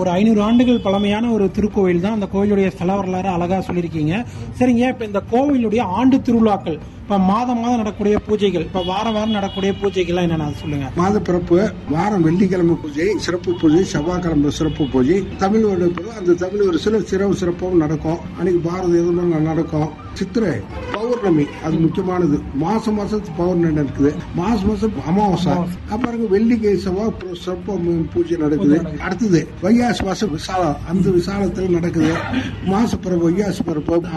ஒரு ஐநூறு ஆண்டுகள் பழமையான ஒரு திருக்கோவில் தான் அந்த கோவிலுடைய ஸ்தல வரலாறு அழகா சொல்லியிருக்கீங்க சரிங்க இப்ப இந்த கோவிலுடைய ஆண்டு திருவிழாக்கள் இப்ப மாதம் மாதம் நடக்கக்கூடிய பூஜைகள் இப்ப வாரம் வாரம் நடக்கக்கூடிய பூஜைகள்லாம் என்னென்ன அது சொல்லுங்க மாத பிறப்பு வாரம் வெள்ளிக்கிழமை பூஜை சிறப்பு பூஜை செவ்வாய்க்கிழமை சிறப்பு பூஜை தமிழ் வருடம் அந்த தமிழ் ஒரு சில சிறப்பு சிறப்பும் நடக்கும் அன்னைக்கு பாரத எதுவும் நடக்கும் சித்திரை பௌர்ணமி அது முக்கியமானது மாசம் மாசம் பௌர்ணமி இருக்குது மாசம் மாசம் அமாவாசை அப்புறம் வெள்ளிக்கை செவ்வாய் பு- சிறப்பு பூஜை நடக்குது அடுத்தது வைகாசி மாசம் விசாலம் அந்த விசாலத்தில் நடக்குது மாச பிறப்பு வைகாசி பிறப்பு